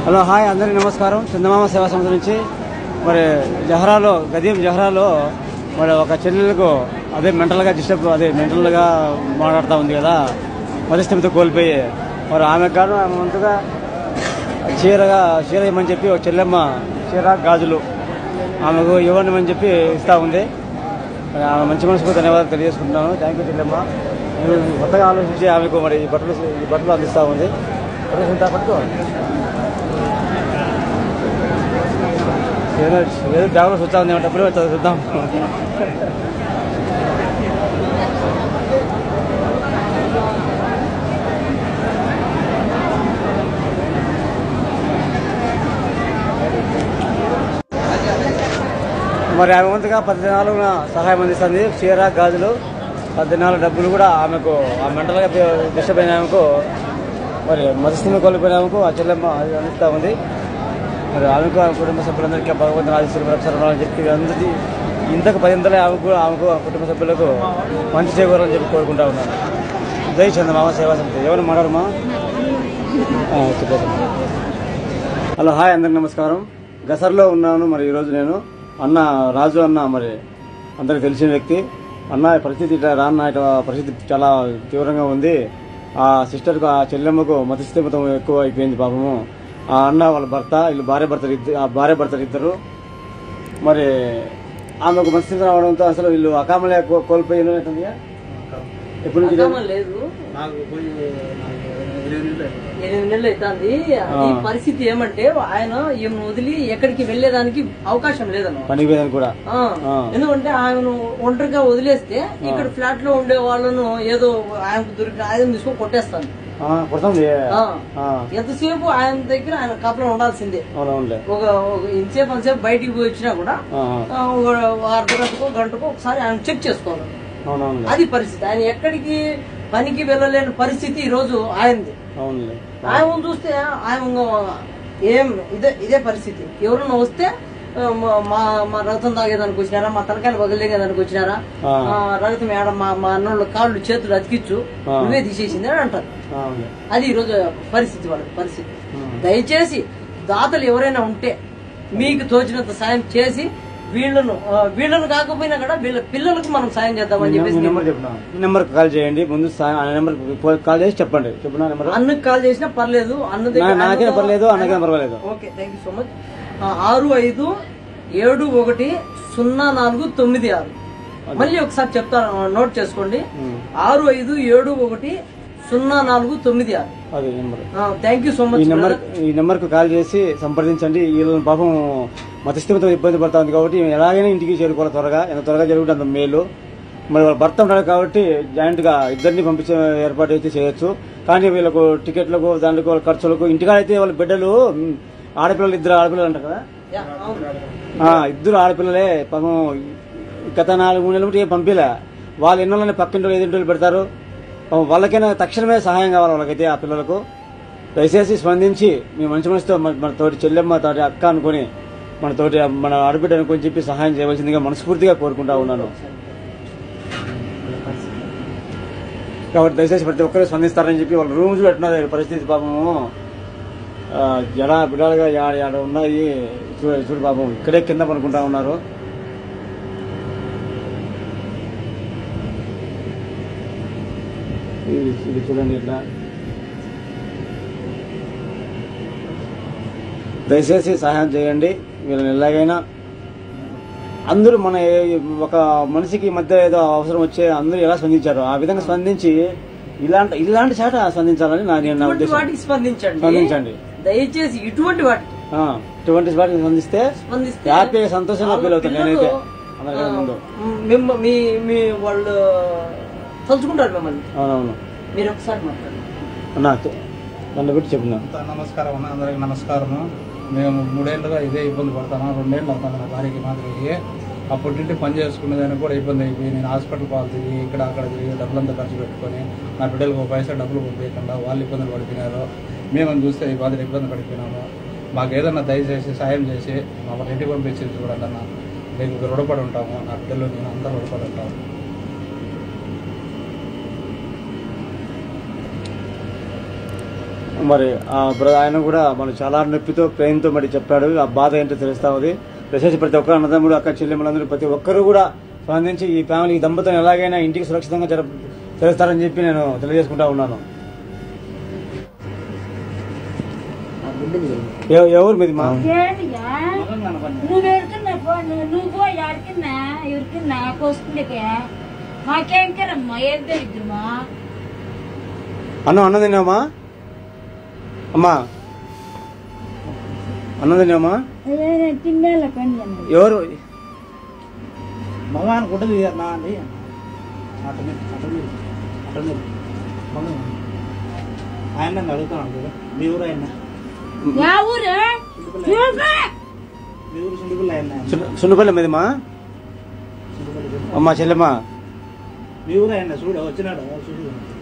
Hello hi అందరికీ నమస్కారం చందమామ సేవా సంస్థ నుంచి మరి జహరాలో గదీం జహరాలో మరి ఒక చెల్లెలకు అదే మెంటల్గా డిస్టర్బ్ అదే మెంటల్గా మాట్లాడుతూ ఉంది కదా మధ్యస్థిమితో కోల్పోయి మరి ఆమె కాను ఆమె వంతుగా చీరగా చీర ఇవ్వమని చెప్పి ఒక చెల్లెమ్మ చీర గాజులు ఆమెకు ఇవ్వమని చెప్పి ఇస్తూ ఉంది మరి ఆమె మంచి మనసుకు ధన్యవాదాలు తెలియజేసుకుంటున్నాను థ్యాంక్ యూ చెల్లెమ్మ మీరు కొత్తగా ఆలోచించి ఆమెకు మరి ఈ బట్టలు ఈ బట్టలు అందిస్తూ ఉంది బట్టలు ఇంత పట్టుకో ఏదో ఏదో బ్యాగ్లో వచ్చా ఉంది ఏమంటే అప్పుడే చూద్దాం మరి ఆమె వంతుగా పది దినాలుగా సహాయం అందిస్తుంది చీర గాజులు పది దినాల డబ్బులు కూడా ఆమెకు ఆ మెంటల్గా డిస్టర్బ్ అయిన ఆమెకు మరి మధుస్థిమి కోల్పోయిన ఆమెకు ఆ చెల్లెమ్మ అది అందిస్తూ ఉంది మరి ఆమెకు ఆమె కుటుంబ సభ్యులందరికీ భగవంతుని ఆశీస్సులు అని చెప్పి అందరికీ ఇంతకు పదింతలే ఆమెకు ఆమెకు ఆ కుటుంబ సభ్యులకు మంచి చేకూరాలని చెప్పి కోరుకుంటా ఉన్నాను జై చంద్రమామ సేవా సమితి ఎవరు మాట్లాడమా ఆ, చెప్పేద్దాం. హలో హాయ్ అందరికి నమస్కారం గసర్లో ఉన్నాను మరి ఈరోజు నేను అన్న రాజు అన్న మరి అందరికి తెలిసిన వ్యక్తి అన్న ఈ పరిస్థితి ఇట్లా రాన్న ఇట్లా పరిస్థితి చాలా తీవ్రంగా ఉంది ఆ సిస్టర్కు ఆ చెల్లెమ్మకు మతస్థిమితం ఎక్కువ అయిపోయింది పాపము ఆ అన్న వాళ్ళ భర్త వీళ్ళు భార్య భర్తలు ఇద్దరు ఆ భార్య భర్తలు ఇద్దరు మరి ఆమెకు మతస్థితి రావడంతో అసలు వీళ్ళు అకామలే కో- కోల్పోయిన ఎప్పటి నుంచి ఇది? అక్రమం లేదు ఎనిమిది నెలలు అవుతుంది ఈ పరిస్థితి ఏమంటే ఆయన ఈమెను వదిలి ఎక్కడికి వెళ్లేదానికి అవకాశం లేదన్న పనికి పోయేదానికి కూడా ఆ, ఆ. ఎందుకంటే ఆయనను ఒంటరిగా వదిలేస్తే ఇక్కడ ఫ్లాట్ లో ఉండే వాళ్ళను ఏదో ఆయనకు దొరికిన ఆయుధం తీసుకొని కొట్టేస్తాను ఆ, కొడుతుంది ఆ. ఆ, ఎంతసేపు ఆయన దగ్గర ఆయన కాపలా ఉండాల్సిందే అవునవునులే ఒక ఒక ఇంతసేపు అంతసేపు బయటికి పోయి వచ్చినా కూడా ఆ, ఆ, ఒక అర్ధ గంటకో గంటకో ఒకసారి ఆయన చెక్ చేసుకోవాలి అవునవునులే అది పరిస్థితి ఆయన ఎక్కడికి పనికి వెళ్ళలేని పరిస్థితి ఈ రోజు ఆయనది అవునులే ఆయన చూస్తే ఆయన ఏం ఇదే ఇదే పరిస్థితి ఎవరన్నా వస్తే ఆ, మా- మా మా రక్తం తాగేదానికి వచ్చినారా మా తలకాయలు పగలేదానికి వచ్చినారా ఆ. ఆ, రక్తం ఏడ మా మా అన్నోళ్ళ కాళ్ళు చేతులు అతికిచ్చు ఆ. నువ్వే తీసేసింది అని అంటారు అవునులే అది ఈరోజు పరిస్థితి వాళ్ళ పరిస్థితి ఉం. దయచేసి దాతలు ఎవరైనా ఉంటే మీకు తోచినంత సాయం చేసి వీళ్ళను ఆ, వీళ్ళను కాకపోయినా కూడా వీళ్ళ పిల్లలకు మనం సాయం చేద్దామని ఈ చెప్పేసి నెంబర్ చెప్పిన ఈ నెంబర్ కాల్ చేయండి ముందు సా- ఆ నెంబర్ కాల్ చేసి చెప్పండి చెప్పిన నెంబర్ అన్నకు కాల్ చేసినా పర్లేదు అన్న నా- దగ్గర నాకేం అన్నతో- పర్లేదు అన్నకేం పర్వాలేదు okay thank you so much ఆ, ఆరు ఐదు ఏడు ఒకటి సున్నా నాలుగు తొమ్మిది ఆరు మళ్ళీ ఒకసారి చెప్తాను నోట్ చేసుకోండి ఉం. ఆరు ఐదు ఏడు ఒకటి సున్నా నాలుగు తొమ్మిది ఆరు అది నెంబర్ థ్యాంక్ యూ సో ఈ మచ్ నెంబర్ ఈ నెంబర్ కు కాల్ చేసి సంప్రదించండి వీళ్ళని పాపం మతస్థిమితో ఇబ్బంది పడతా ఉంది కాబట్టి ఎలాగైనా ఇంటికి చేరుకోవాలి త్వరగా ఎంత త్వరగా జరుగుతుంది అంత మేలు మరి వాళ్ళ భర్త ఉన్నాడు కాబట్టి జాయింట్ గా ఇద్దరిని పంపించే ఏర్పాటు అయితే చేయొచ్చు కానీ వీళ్ళకు టికెట్లకు దానికి వాళ్ళ ఖర్చులకు ఇంటికాడ అయితే వాళ్ళ బిడ్డలు ఉమ్, ఆడపిల్లలు ఇద్దరు ఆడపిల్లలు అంటారు కదా యా, అవును. ఆ, ఇద్దరు ఆడపిల్లలే పాపం గత నాలుగు మూడు నెలల ఏం పంపిలే వాళ్ళు ఎన్నోళ్ళని పక్కింటి ఎదురింటి పెడతారు పాపం వాళ్ళకైనా తక్షణమే సహాయం కావాలి వాళ్ళకైతే ఆ పిల్లలకు దయచేసి స్పందించి మీ మంచి మనసుతో మన మన తోటి చెల్లెమ్మ తోటి అక్క అనుకుని మన తోటి మన ఆడబిడ్డ అనుకుని చెప్పి సహాయం చేయవలసిందిగా మనస్ఫూర్తిగా కోరుకుంటా ఉన్నాను కాబట్టి దయచేసి ప్రతి ఒక్కరు స్పందిస్తారని చెప్పి వాళ్ళ రూమ్స్ పెట్టిన పరిస్థితి పాపము ఆ, జడ బిడ్డలుగా యాడ యాడ ఉన్నాయి చూడ చూడు పాపం ఇక్కడే కింద పనుకుంటా ఉన్నారు ఇది ఇది చూడండి ఇట్లా దయచేసి సహాయం చేయండి వీళ్ళని ఎలాగైనా అందరూ మన ఏ- ఒక మనిషికి మధ్య ఏదో అవసరం వచ్చే అందరూ ఎలా స్పందించారు ఆ విధంగా స్పందించి ఇలాంటి ఇలాంటి చాట స్పందించాలని నా నేను నా ఇటువంటి ఉద్దేశం వాటికి స్పందించండి స్పందించండి దయచేసి ఇటువంటి వాటికి ఆ, ఇటువంటి వాటికి స్పందిస్తే స్పందిస్తే హ్యాపీగా సంతోషంగా ఫీల్ అవుతాను పిల్లలు, నేనైతే అందరికన్నా ముందు ఆ, మిమ్మ- మీ మీ వాళ్ళు తలుచుకుంటారు మిమ్మల్ని అవునవును మీరు ఒకసారి మాట్లాడండి అన్నా నన్ను పెట్టి చెప్పిన అంతా నమస్కారం అన్న అందరికి నమస్కారము మేము మూడేళ్ళుగా ఇదే ఇబ్బంది పడతాను రెండేళ్ళు అవుతాను నా భార్యకి మాదిరి అప్పటి నుండి పని చేసుకునేదానికి కూడా ఇబ్బంది అయిపోయి నేను హాస్పిటల్ పాలు తిరిగి ఇక్కడ అక్కడ తిరిగి డబ్బులంతా ఖర్చు పెట్టుకొని నా బిడ్డలకు ఒక పైసా డబ్బులు పంపించకుండా వాళ్ళు ఇబ్బందులు పడిపోయినారు మేమని చూస్తే ఈ బాధలు ఇబ్బంది పడిపోయినాము మాకు ఏదన్నా దయచేసి సాయం చేసి మమ్మల్ని ఇంటికి పంపించి చూడండి అన్న మీకు రుణపడి ఉంటాము నా బిడ్డలు నేను అందరూ రుణపడి ఉంటాము మరి ఆ బ్ర- ఆయన కూడా మనం చాలా నొప్పితో పెయిన్తో మరి చెప్పాడు ఆ బాధ ఏంటో తెలుస్తా ఉంది విశేష ప్రతి ఒక్కరు అన్నదమ్ముడు అక్క చెల్లెమ్మలందరూ ప్రతి ఒక్కరు కూడా స్పందించి ఈ ఫ్యామిలీ ఈ దంపతులను ఎలాగైనా ఇంటికి సురక్షితంగా జర చేస్తారని చెప్పి నేను తెలియజేసుకుంటా ఉన్నాను ఎవ- ఎవరు మీది మా ఏంటిగా నువ్వు ఎడుకున్నా పో నువ్వు నువ్వు పో ఎడుకున్నా ఎవరికన్నా కోసుకుండే మాకేం కరమ్మా ఏం తెలియదుమా అన్నం అన్నం తిన్నావమ్మా అమ్మా అన్నం తిన్నావమ్మా తిన్నాల పని అండి ఎవరు మగ అనుకుంటుంది నా అండి అటు మీద అటు మీద అటు మీద మగ ఆయన నన్ను అడుగుతాను కదా మీ ఊరు ఆయన యా ఊరు చూపే. మీ ఊరు సుండిగుల్ల ఆయన సున్న- సున్నపల్లి మీది మా సుండిగుల్ల అమ్మా చెల్లెమ్మా మీ ఊరు ఆయన చూడు వచ్చినాడు చూడు